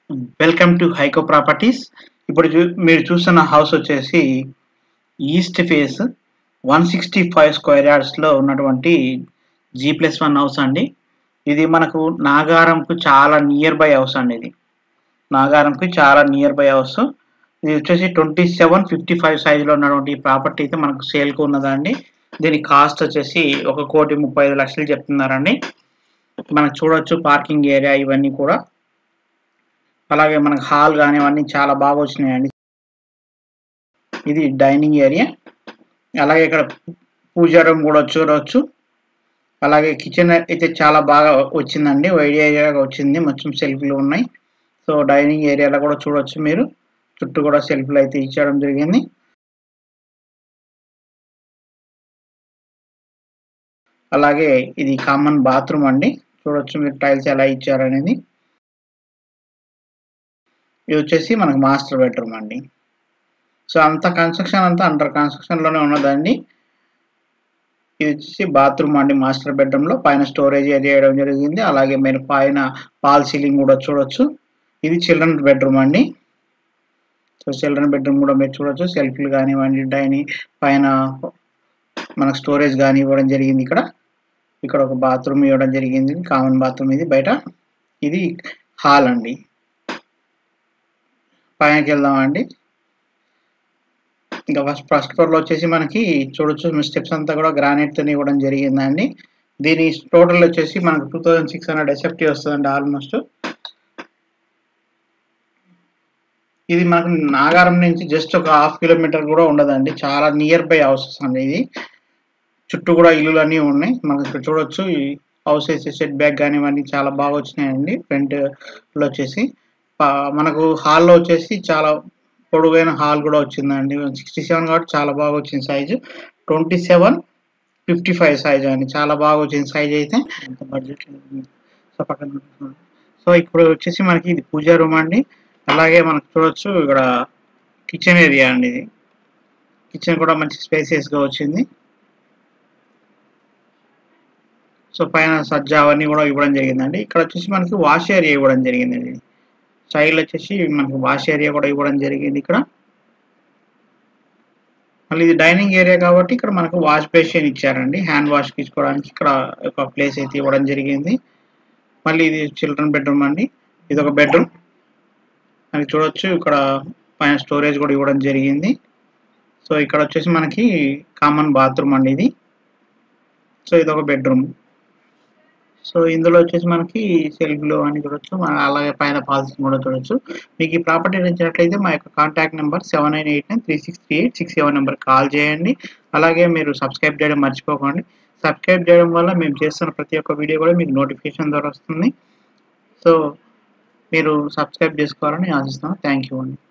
welcome to హైకో properties ఇప్పుడు చూ- మీరు చూస్తున్న హౌస్ వచ్చేసి east face one sixty five square యార్డ్స్లో ఉన్నటువంటి జీ ప్లస్ వన్ హౌస్ అండి ఇది మనకు నాగారంకు చాలా నియర్ బై హౌస్ అండి ఇది నాగారంకి చాలా నియర్ బై హౌస్ ఇది వచ్చేసి ట్వంటీ సెవెన్ ఫిఫ్టీ ఫైవ్ సైజులో ఉన్నటువంటి ప్రాపర్టీ అయితే మనకు సేల్కి ఉన్నదండి దీని కాస్ట్ వచ్చేసి ఒక కోటి ముప్పై ఐదు లక్షలు చెప్తున్నారండి మనకు చూడొచ్చు పార్కింగ్ ఏరియా ఇవన్నీ కూడా అలాగే మనకు హాల్ కానీ ఇవన్నీ చాలా బాగా వచ్చినాయండి ఇది డైనింగ్ ఏరియా అలాగే ఇక్కడ పూజా రూమ్ కూడా చూడవచ్చు అలాగే కిచెన్ అయితే చాలా బాగా వచ్చిందండి వైడ్ ఏరియాగా వచ్చింది మొత్తం సెల్ఫ్లు ఉన్నాయి సో డైనింగ్ ఏరియాలో కూడా చూడొచ్చు మీరు చుట్టూ కూడా సెల్ఫ్లు అయితే ఇచ్చడం జరిగింది అలాగే ఇది కామన్ బాత్రూమ్ అండి చూడొచ్చు మీరు టైల్స్ ఎలా ఇచ్చారనేది ఇది వచ్చేసి మనకు మాస్టర్ బెడ్రూమ్ అండి సో అంత కన్స్ట్రక్షన్ అంతా అండర్ కన్స్ట్రక్షన్ లోనే ఉన్నదండి ఇది వచ్చేసి బాత్రూమ్ అండి మాస్టర్ బెడ్రూమ్ లో పైన స్టోరేజ్ ఏరియా వేయడం జరిగింది అలాగే మీరు పైన పాల్ సీలింగ్ కూడా చూడొచ్చు ఇది చిల్డ్రన్ బెడ్రూమ్ అండి సో చిల్డ్రన్ బెడ్రూమ్ కూడా మీరు చూడొచ్చు సెల్ఫ్లు కానివ్వండి డైనింగ్ పైన మనకు స్టోరేజ్ కానీ ఇవ్వడం జరిగింది ఇక్కడ ఇక్కడ ఒక బాత్రూమ్ ఇవ్వడం జరిగింది కామన్ బాత్రూమ్ ఇది బయట ఇది హాల్ అండి పైనకి వెళ్దామండి ఇంకా ఫస్ట్ ఫస్ట్ ఫ్లోర్లో వచ్చేసి మనకి చూడొచ్చు స్టెప్స్ అంతా కూడా గ్రానైట్ తో ఇవ్వడం జరిగిందండి దీని టోటల్ వచ్చేసి మనకు two thousand six hundred SFT వస్తుందండి ఆల్మోస్ట్ ఇది మనకు నాగారం నుంచి జస్ట్ ఒక హాఫ్ కిలోమీటర్ కూడా ఉండదండి చాలా నియర్ బై హౌసెస్ అండి ఇది చుట్టూ కూడా ఇల్లులు అన్నీ ఉన్నాయి మనకు ఇక్కడ చూడొచ్చు ఈ హౌస్ వేసే సెట్ బ్యాక్ కానీ ఇవన్నీ చాలా బాగా వచ్చినాయండి ఫ్రంట్ లో వచ్చేసి పా- మనకు హాల్లో వచ్చేసి చాలా పొడుగైన హాల్ కూడా వచ్చిందండి సిక్స్టీ సెవెన్ కాబట్టి చాలా బాగా వచ్చింది size twenty seven fifty five size అండి చాలా బాగా వచ్చింది సైజ్ అయితే బడ్జెట్ సో పక్కన సో ఇప్పుడు వచ్చేసి మనకి ఇది పూజా రూమ్ అండి అలాగే మనకు చూడొచ్చు ఇక్కడ కిచెన్ ఏరియా అండి ఇది కిచెన్ కూడా మంచి స్పేసియస్ గా వచ్చింది సో పైన సజ్జా అవన్నీ కూడా ఇవ్వడం జరిగిందండి ఇక్కడ వచ్చేసి మనకి వాష్ ఏరియా ఇవ్వడం జరిగిందండి సైడ్ వచ్చేసి మనకి వాష్ ఏరియా కూడా ఇవ్వడం జరిగింది ఇక్కడ మళ్ళీ ఇది డైనింగ్ ఏరియా కాబట్టి ఇక్కడ మనకు వాష్ బేసిన్ ఇచ్చారండి హ్యాండ్ వాష్ తీసుకోవడానికి ఇక్కడ ఒక ప్లేస్ అయితే ఇవ్వడం జరిగింది మళ్ళీ ఇది చిల్డ్రన్ బెడ్రూమ్ అండి ఇది ఒక బెడ్రూమ్ అని చూడొచ్చు ఇక్కడ పైన స్టోరేజ్ కూడా ఇవ్వడం జరిగింది సో ఇక్కడ వచ్చేసి మనకి కామన్ బాత్రూమ్ అండి ఇది సో ఇది ఒక బెడ్రూమ్ సో ఇందులో వచ్చేసి మనకి సెల్ఫ్లు అని చూడొచ్చు మన అలాగే పైన పాలసీ కూడా చూడొచ్చు మీకు ఈ ప్రాపర్టీ నచ్చినట్లయితే మా యొక్క contact number seven nine eight nine three six three eight six seven number call చేయండి అలాగే మీరు సబ్స్క్రైబ్ చేయడం మర్చిపోకండి సబ్స్క్రైబ్ చేయడం వల్ల మేము చేస్తున్న ప్రతి ఒక్క వీడియో కూడా మీకు నోటిఫికేషన్ ద్వారా వస్తుంది సో మీరు సబ్స్క్రైబ్ చేసుకోవాలని ఆశిస్తున్నాను థ్యాంక్ యూ అండి